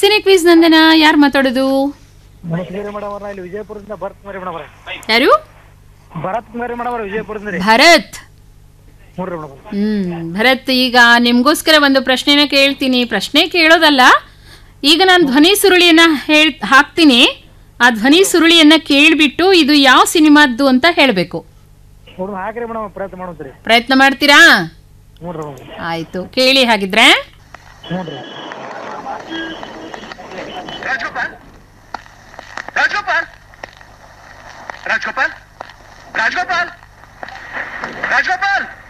cine quiz ನಂದನ ಯಾರು ಮಾತಾಡೋದು ನಮಸ್ಕಾರ ಮೇಡಮ್ ಅವ್ರ ಇಲ್ಲಿ ವಿಜಯಪುರದಿಂದ ಭರತ್ ಕುಮಾರಿ ಮೇಡಮ್ ಅವ್ರೆ ಯಾರು ಭರತ್ ಕುಮಾರಿ ಮೇಡಮ್ ಅವ್ರ ವಿಜಯಪುರದಿಂದ ರೀ ಭರತ್ ನೋಡ್ರಿ ಮೇಡಮ್ ಹ್ಮ್ ಭರತ್ ಈಗ ನಿಮ್ಗೋಸ್ಕರ ಒಂದು ಪ್ರಶ್ನೆನ ಕೇಳ್ತೀನಿ ಪ್ರಶ್ನೆ ಕೇಳೋದಲ್ಲ ಈಗ ನಾನು ಧ್ವನಿ ಸುರುಳಿಯನ್ನ ಹೇಳ್ ಹಾಕ್ತೀನಿ ಆ ಧ್ವನಿ ಸುರುಳಿಯನ್ನ ಕೇಳ್ಬಿಟ್ಟು ಇದು ಯಾವ ಸಿನಿಮಾದ್ದು ಅಂತ ಹೇಳಬೇಕು ನೋಡ್ರಿ ಹಾಕ್ರಿ ಮೇಡಮ್ ಪ್ರಯತ್ನ ಮಾಡೋದ್ರಿ ಪ್ರಯತ್ನ ಮಾಡ್ತೀರಾ ನೋಡ್ರಿ ಮೇಡಮ್ ಆಯ್ತು ಕೇಳಿ ಹಾಗಿದ್ರೆ ನೋಡ್ರಿ ರಾಜಗೋಪಾಲ್ ರಾಜಗೋಪಾಲ್ ರಾಜಗೋಪಾಲ್ ರಾಜಗೋಪಾಲ್ ರಾಜಗೋಪಾಲ್